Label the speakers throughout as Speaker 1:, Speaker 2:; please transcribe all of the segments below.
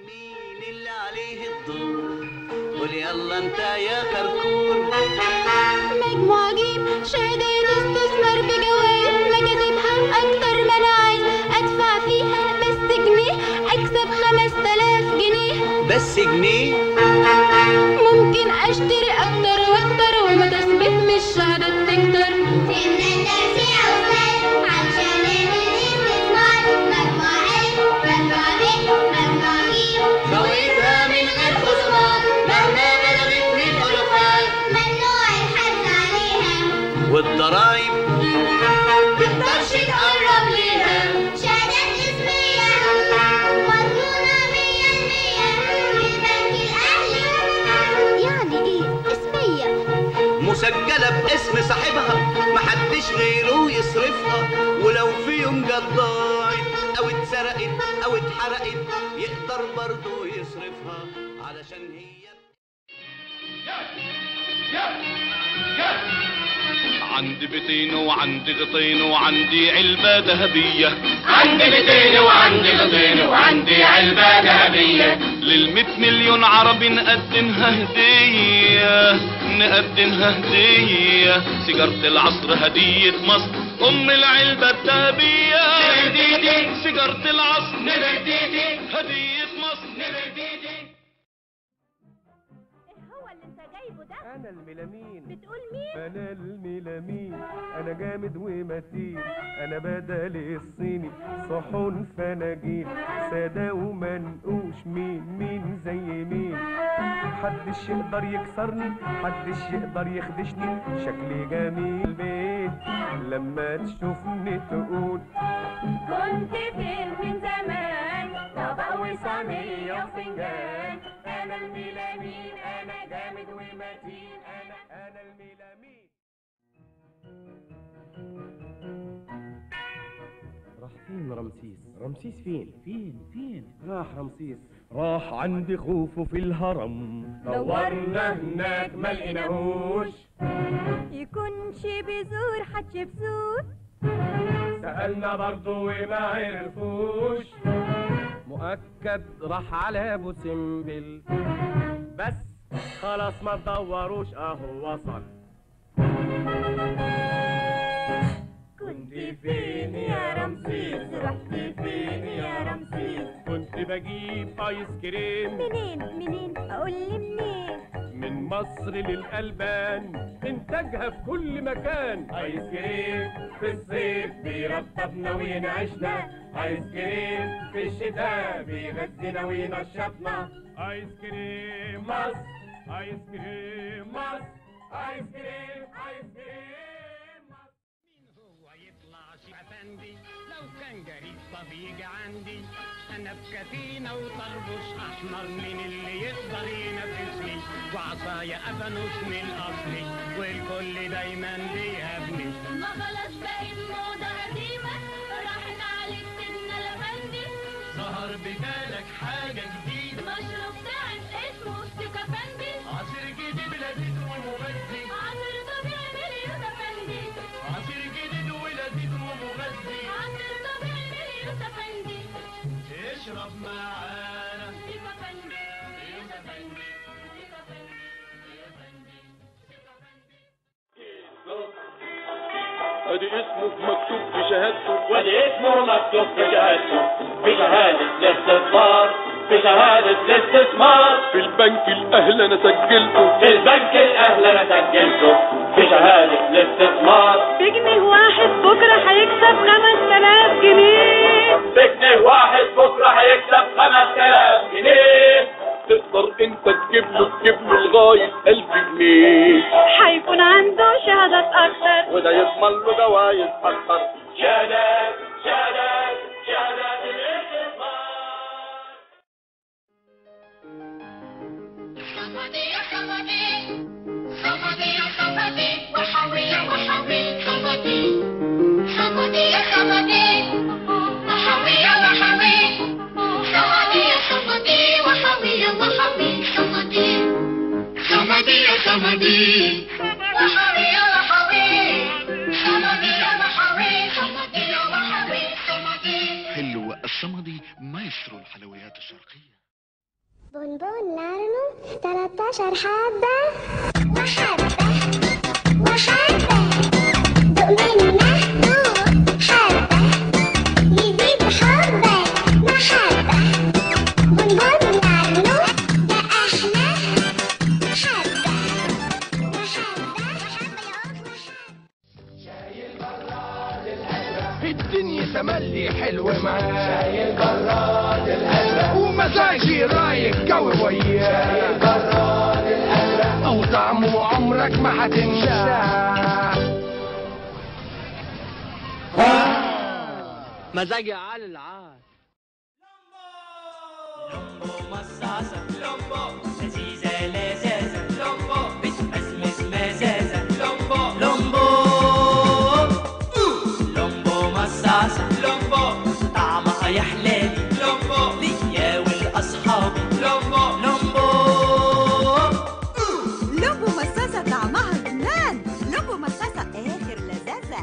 Speaker 1: مين اللي عليه الدور قول يلا انت يا كركور
Speaker 2: مجموعة جيم شهادات استثمار بجوائز مكاسبها أكتر ما أنا عايز أدفع فيها بس جنيه أكسب خمس تلاف جنيه
Speaker 1: بس جنيه
Speaker 2: ممكن أشتري أكتر وأكتر وما تثبت مش شهادات تكتر
Speaker 3: إن التوسيع وفات عشان الاستثمار مجموعة مجموعة ب مجموعة ج
Speaker 1: فوائدها من غير خصومات مهما بلغت من ألوفات
Speaker 3: ممنوع الحجز عليها
Speaker 1: والضرايب تقدرش تقرب ليها
Speaker 3: شهادات اسمية مضمونة مية المية من البنك الأهلي يعني إيه اسمية
Speaker 1: مسجلة باسم صاحبها محدش غيره يصرفها ولو في يوم جت ضاعت أو اتسرقت أو اتحرقت يقدر برضه يصرفها علشان هي
Speaker 4: عندي بيتين وعندي غطين وعندي علبة ذهبية
Speaker 5: عندي بيتين وعندي غطين وعندي علبة ذهبية
Speaker 4: للمئة مليون عربي نقدمها هدية نقدمها هدية سيجارة العصر هدية مصر أم العلبة الذهبية
Speaker 5: نبرديدي
Speaker 4: سيجارة العصر
Speaker 5: نبرديدي
Speaker 4: هدية مصر
Speaker 5: نبرديدي
Speaker 2: هو اللي انت جايبه ده
Speaker 6: انا الميلامين
Speaker 2: بتقول مين
Speaker 6: انا الميلامين انا جامد ومتين انا بدل الصيني صحون فناجين سادة ومنقوش مين مين زي مين محدش يقدر يكسرني محدش يقدر يخدشني شكلي جميل بيه لما تشوفني تقول
Speaker 2: كنت فين من زمان طبق وصينية وفنجان
Speaker 6: انا الميلامين انا جامد ومتين انا انا الميلامين راح فين رمسيس رمسيس فين فين فين راح رمسيس راح عند خوفه في الهرم دورنا هناك ما لقيناهوش
Speaker 2: يكونش بزور حتشبسوت
Speaker 6: سألنا برضه وما عرفوش مؤكد راح على ابو سمبل بس خلاص ما تدوروش اهو وصل كنت فين يا رمسيس رحت فين يا رمسيس كنت بجيب ايس كريم
Speaker 2: منين منين اقول لي منين
Speaker 6: من مصر للألبان إنتاجها في كل مكان آيس كريم في الصيف بيرطبنا وينعشنا آيس كريم في الشتاء بيغذينا وينشطنا آيس كريم مصر آيس كريم مصر آيس كريم آيس كريم مصر
Speaker 5: هو يطلع شي افندي لو كان جريء طب يجي عندي انا بكتينة وطربوش احمر من اللي يقدر ينافسني وعصايا ابانوس من اصلي والكل دايما بيهابني
Speaker 3: ما خلاص بقت موضة قديمة راحت عليك سنة الأفندي
Speaker 4: ظهر بدالك حاجة جديدة
Speaker 3: مشروب ساعد اسمه ستيك أفندي
Speaker 4: عصير جديد لذيذ ومغذي
Speaker 3: عصير طبيعي مليون أفندي
Speaker 4: عصير جديد ولذيذ ومغذي
Speaker 3: عصير طبيعي مليون أفندي
Speaker 4: اشرب معانا
Speaker 3: ستيك أفندي مليون أفندي ستيك أفندي مليون أفندي ستيك أفندي
Speaker 6: ادي اسمه مكتوب في شهادته
Speaker 7: وادي اسمه مكتوب في شهادته في شهادة الاستثمار في شهادة الاستثمار
Speaker 6: في البنك الاهل انا سجلته
Speaker 7: في البنك الأهل أنا سجلته في شهادة الاستثمار
Speaker 2: بجنيه واحد بكرة هيكسب خمس تلاف جنيه
Speaker 7: بجنيه واحد بكرة هيكسب 5000 جنيه
Speaker 6: تقدر انت تجيب له تجيب له لغايه 1000 جنيه
Speaker 2: هيكون عنده شهادات أكتر
Speaker 6: وده يضمن له جوايز اكتر
Speaker 7: شهادات شهادات شهادات الاستثمار
Speaker 3: حمدي يا حمدي حمدي يا حمدي وحوي يا وحوي حمدي حمدي يا حمدي وحوي يا وحوي حمدي يا حمدي وحوي يا وحوي حمدي حمدي يا حمدي وحوي يا وحوي حمدي يا وحوي حمدي يا وحوي حمدي
Speaker 8: حلو الصمدي مايسترو الحلويات الشرقية بونبون نانو 13 حبة وحبة وحبة دوق منا دوق حبة يزيد حبة محبة بونبون نانو ده أحلى حبة وحبة وحبة يا أخ
Speaker 9: الدنيا تملي حلو معاه شايل براد الازرق ومزاجي رايق قوي وياه شايل براد الازرق او طعمه عمرك ما هتنساه
Speaker 10: مزاجي عال العال
Speaker 11: مصاصة لومبو لذيذة لذاذة لومبو بتمسمس مزازة لومبو لومبو لومبو مصاصة لومبو طعمها يحلالي لومبو ليا والأصحابي لومبو لومبو
Speaker 12: لوبو مصاصة طعمها جنان لوبو مصاصة آخر لذاذة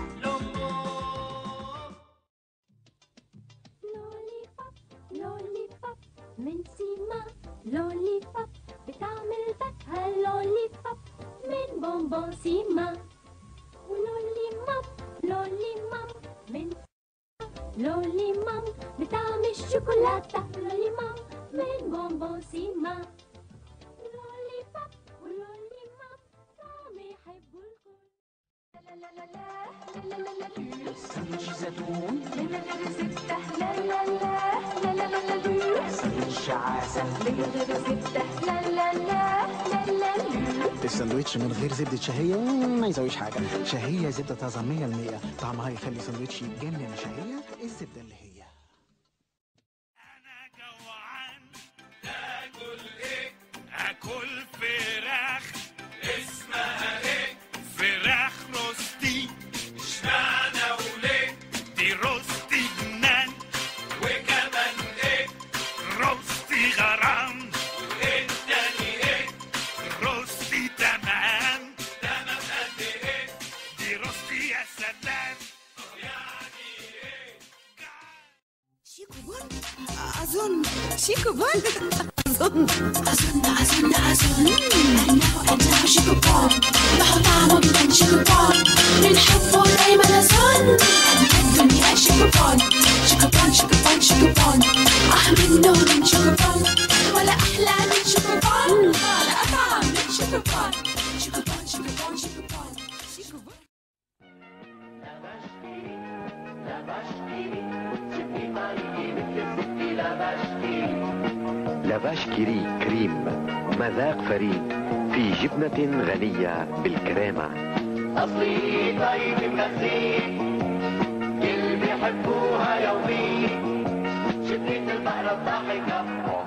Speaker 2: لولي بوب من سيما لولي بوب بتعمل فاكهة لولي بوب من بونبون سيما ولولي مام لولي مام من لولي مام بتعمل شوكولاتة لولي مام من بونبون سيما لولي بوب ولولي مام طعم يحبوا الكل لا لا لا لا لا لا لا لا
Speaker 11: سندوتش زيتون
Speaker 2: لا لا لا لا زبدة لا لا لا لا لا لا لا لا
Speaker 11: سندوتش عسل
Speaker 2: من غير زبدة لا لا لا لا لا لا
Speaker 13: الساندوتش من غير زبدة شهية ما يسويش حاجة شهية زبدة طازة 100% طعمها يخلي ساندوتش يتجنن شهية الزبدة اللي هي
Speaker 9: اكل ايه اكل فراخ اسمها ايه فراخ روستي اشمعنى وليه دي روستي جنان وكمان ايه روستي غرام وايه تاني ايه روستي تمام تمام قد ايه دي روستي يا سلام يعني ايه
Speaker 12: شيكو بون أظن شيكو بون أظن أظن أظن أظن أنه أنه شيكو بون له طعم من شيكو بون للحب دايما أظن أن الدنيا شيكو بون شيكو بون شيكو بون شيكو بون أحلى منه من شيكو بون ولا أحلى من شيكو بون ولا أطعم من شيكو بون شيكو بون شيكو بون شيكو بون شيكو بون
Speaker 14: لافاش كيري كريم مذاق فريد في جبنة غنية بالكرامة
Speaker 7: أصلي طيب مغذي اللي بيحبوها يومي شبكة البحر الضاحكة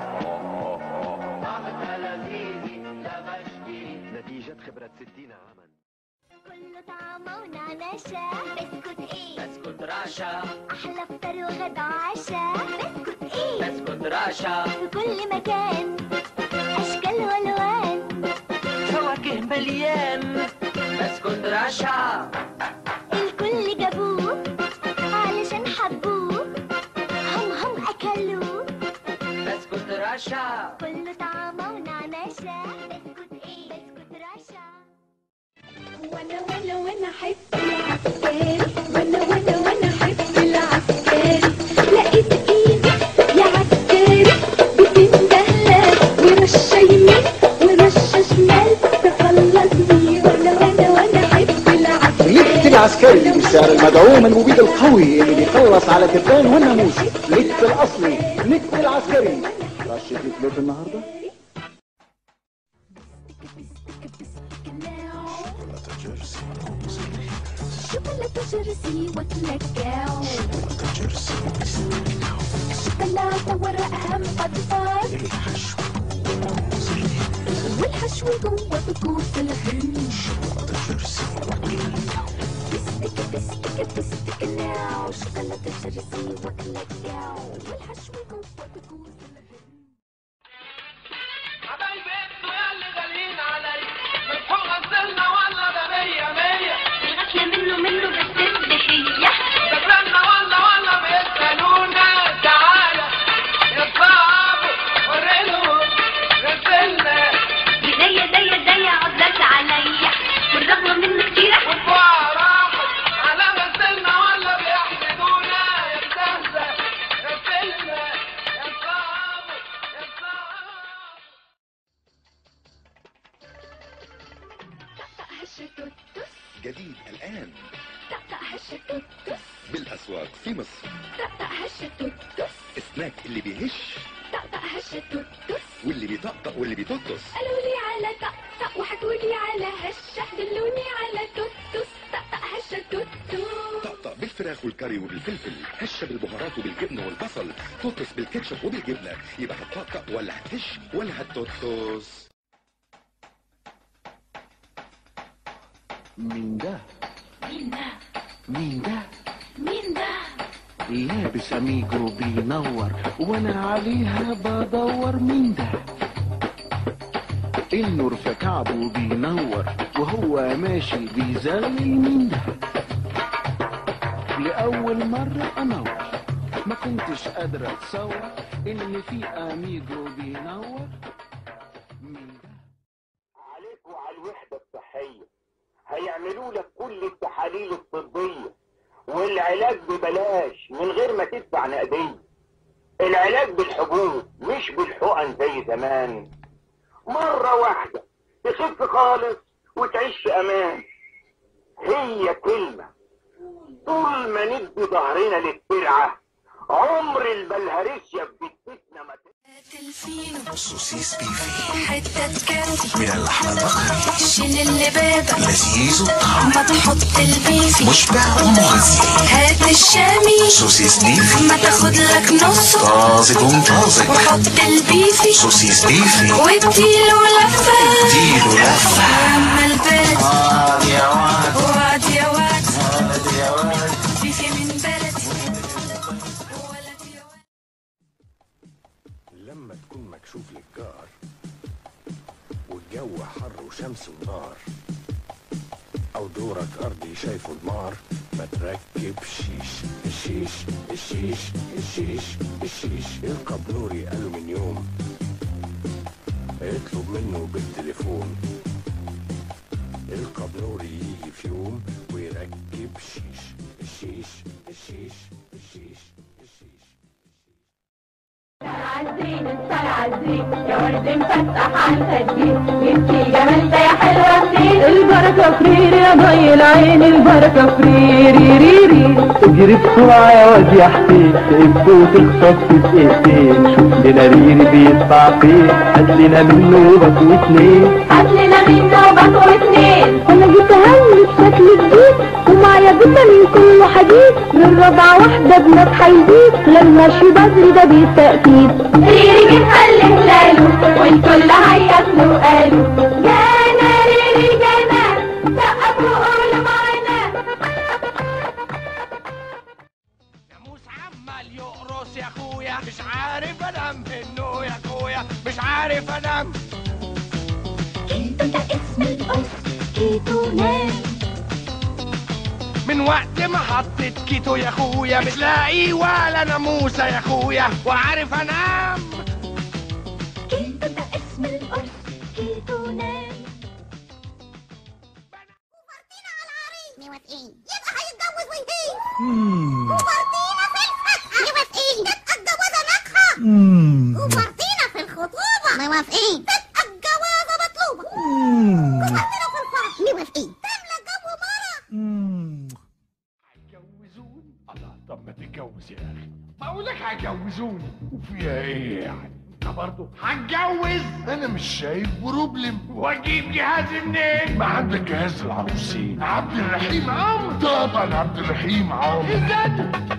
Speaker 7: طعمتها لذيذ لا بشكي
Speaker 14: نتيجة خبرة 60 عاما
Speaker 8: كله طعمه ونعناشة بسكوت ايه
Speaker 11: بسكوت راشا
Speaker 8: أحلى فطار وغدا عشاء بسكوت ايه
Speaker 11: بسكوت راشا
Speaker 8: في كل مكان أشكال وألوان
Speaker 11: فواكه مليان بسكوت راشا
Speaker 8: الكل جابوه علشان حبوه هم هم أكلوه
Speaker 11: بسكوت راشا
Speaker 8: كله طعمه ونعناشة بسكوت ايه بسكوت رشا
Speaker 2: وانا وانا وانا احب العسكري وانا وانا وانا احب العسكري لقيت ايدي يا عسكري بتندهلك ورشة يمين ورشة شمال تخلصني وانا وانا وانا احب العسكري
Speaker 13: ليت العسكري بالسعر المدعوم المبيد القوي اللي بيخلص على تبان والناموس ليت الاصلي ليت العسكري رشة الفلوت النهارده
Speaker 2: شوكولاتة جرسي وتلكاو الشوكولاتة ورقها مقطفات والحشو جوه بكوس الهند بستك بستك بستك ناو شوكولاتة جرسي وتلكاو والحشو جوه بكوس
Speaker 7: حبايبي انتوا ياللي غاليين علي مدفوع غسلنا ولا ده مية مية
Speaker 2: الغفلة منه منه بس الضحية
Speaker 7: دخلنا ولا ولا بيسألونا تعالى يا صاحبي وريلهم
Speaker 10: طقطق هشة توتوس
Speaker 15: بالأسواق في مصر
Speaker 10: طقطق هشة توتوس
Speaker 15: سناك اللي بيهش
Speaker 10: طقطق هشة توتوس
Speaker 15: واللي بيطقطق واللي بيطقطس
Speaker 10: قالوا لي على طقطق وحكوا لي على هشة دلوني على توتوس طقطق هشة توتوس
Speaker 15: طقطق بالفراخ والكاري وبالفلفل هشة بالبهارات وبالجبنة والبصل طقطس بالكاتشب وبالجبنة يبقى هتطقطق ولا هتهش ولا هتطقطس
Speaker 16: مين ده؟
Speaker 10: مين ده
Speaker 16: مين ده؟
Speaker 10: مين ده
Speaker 16: لابس اميجو بينور وانا عليها بدور مين ده؟ النور في كعبه بينور وهو ماشي بيزغلل مين ده؟ لأول مرة أنور ما كنتش قادرة أتصور إن في أميجو بينور
Speaker 17: عليكوا على الوحدة الصحية هيعملوا لك كل التحاليل الطبية والعلاج ببلاش من غير ما تدفع نقدية العلاج بالحبوب مش بالحقن زي زمان مرة واحدة تخف خالص وتعيش في أمان هي كلمة طول ما ندي ظهرنا للترعة عمر البلهارسيا بجدتنا ما
Speaker 12: الفينو
Speaker 18: سوسيس بيفي
Speaker 12: حتة كاوي
Speaker 18: من اللحم البقري
Speaker 12: شيل اللبابة
Speaker 18: لذيذ الطعم
Speaker 12: ما تحط البيفي
Speaker 18: مشبع ومغذي
Speaker 12: هات الشامي
Speaker 18: سوسيس بيفي
Speaker 12: ما تاخد لك نصه
Speaker 18: طازج ومطازج
Speaker 12: وحط البيفي
Speaker 18: سوسيس بيفي
Speaker 12: واديله لفة
Speaker 18: اديله لفة
Speaker 12: أما البلد
Speaker 18: وعد يا وعد
Speaker 12: وعد يا وعد
Speaker 18: وعد يا وعد
Speaker 12: بيفي من بلدي
Speaker 6: لما تكون مكشوف للجار والجو حر وشمس ونار او دورك ارضي شايفه دمار ما تركب شيش الشيش الشيش الشيش الشيش اركب نوري الومنيوم اطلب منه بالتليفون اركب نوري يجي في يوم ويركب شيش الشيش الشيش الشيش
Speaker 3: عالزين الطلع الزين يا ورد مفتح عالخدين يبكي جمال ده يا حلوة فين
Speaker 19: البركة فرير يا ضي العين البركة فريري ريري اجري بسرعة يا واد يا حسين تقف وتخطف في دقيقتين شوف لنا ريري بيدفع فين هات لنا منه باك واتنين
Speaker 3: هات لنا منه باك واتنين
Speaker 19: انا جيت اهني بشكل جديد ومعايا فيتامين كله حديد للرابعة واحدة بنات هيزيد للمشي بدري ده بالتأكيد
Speaker 3: ريري بيخلي هلاله والكل هياكله قالوا جانا ريري جانا سقفوا قولوا معانا
Speaker 9: ناموس عمال يقرص يا اخويا مش عارف انام منه يا اخويا مش عارف انام
Speaker 3: كيتو ده اسم القرص كيتو نام
Speaker 9: من وقت ما حطيت كيتو يا اخويا مش لاقي ولا ناموسه يا اخويا وعارف انام
Speaker 3: كيتو ده اسم القرص كيتو نام
Speaker 8: موافقين يبقى هيتجوز ويهين وبرضينا في الفتحة موافقين تبقى الجوازة ناجحة وبرضينا في الخطوبة موافقين تبقى الجوازة مطلوبة وبرضينا في الفرح موافقين تملى جو مرة
Speaker 9: هيجوزوني الله طب ما تتجوز يا اخي بقول لك هيجوزوني وفيها ايه يعني انت برضه هتجوز انا مش شايف بروبلم واجيب جهازي منين ما عندك جهاز العروسين عبد الرحيم عمرو طبعا عبد الرحيم عمرو استنى